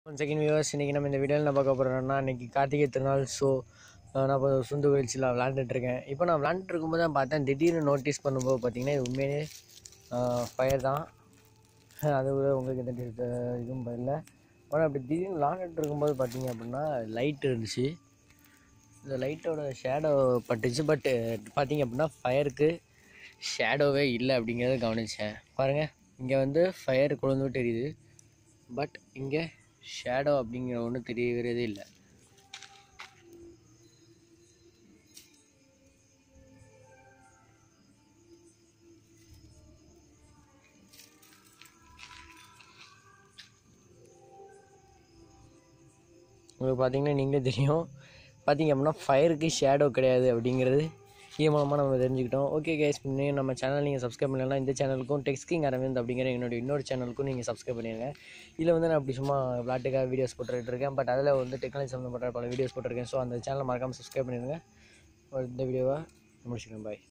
one second viewers இன்றைக்கி நம்ம இந்த வீடியோவில் என்ன பார்க்க போகிறோம்னா இன்றைக்கி கார்த்திகை திருநாள் ஸோ நான் இப்போ சுந்து கோயில்ஸில் விளாண்டுட்டு இருக்கேன் இப்போ நான் விளாண்டுட்டு இருக்கும்போது தான் பார்த்தேன் திடீர்னு நோட்டீஸ் பண்ணும்போது பார்த்தீங்கன்னா இது உண்மையிலே ஃபயர் தான் அது கூட உங்களுக்கு எந்த டி- இதுவும் இல்லை ஆனால் அப்படி திடீர்னு விளாண்டுட்டு இருக்கும்போது பார்த்தீங்க அப்படின்னா லைட் இருந்துச்சு இந்த லைட்டோட ஷேடோ பட்டுச்சு பட் பார்த்தீங்க அப்படின்னா ஃபயருக்கு ஷேடோவே இல்லை அப்படிங்கிறத கவனித்தேன் பாருங்கள் இங்கே வந்து ஃபயர் கொழுந்து தெரியுது பட் இங்கே ஷேடோ அப்படிங்கிற ஒன்று தெரியறதே இல்லை உங்களுக்கு பார்த்தீங்கன்னா நீங்களே தெரியும் பார்த்தீங்க அப்படின்னா ஃபயருக்கு ஷேடோ கிடையாது அப்படிங்கிறது இது மூலமாக நம்ம தெரிஞ்சுக்கிட்டோம் ஓகே கேஸ் இன்னும் நம்ம சேனல் நீங்கள் சப்ஸ்கிரைப் பண்ணலாம் இந்த சேனலுக்கும் டெக்ஸ்கிங் அரவிந்த் அப்படிங்கிற என்னோட இன்னொரு சேனலுக்கும் நீங்கள் சப்ஸ்கிரைப் பண்ணிடுங்க இதில் வந்து நான் அப்படி சும்மா விளாட்டுக்காக வீடியோஸ் போட்டுட்டு இருக்கேன் பட் அதில் வந்து டெக்னாலஜி சம்மந்தப்பட்ட பல வீடியோஸ் போட்டிருக்கேன் ஸோ அந்த சேனலை மறக்காமல் சப்ஸ்கிரைப் பண்ணிடுங்க இந்த வீடியோவை முடிச்சுக்கிறேன் பாய்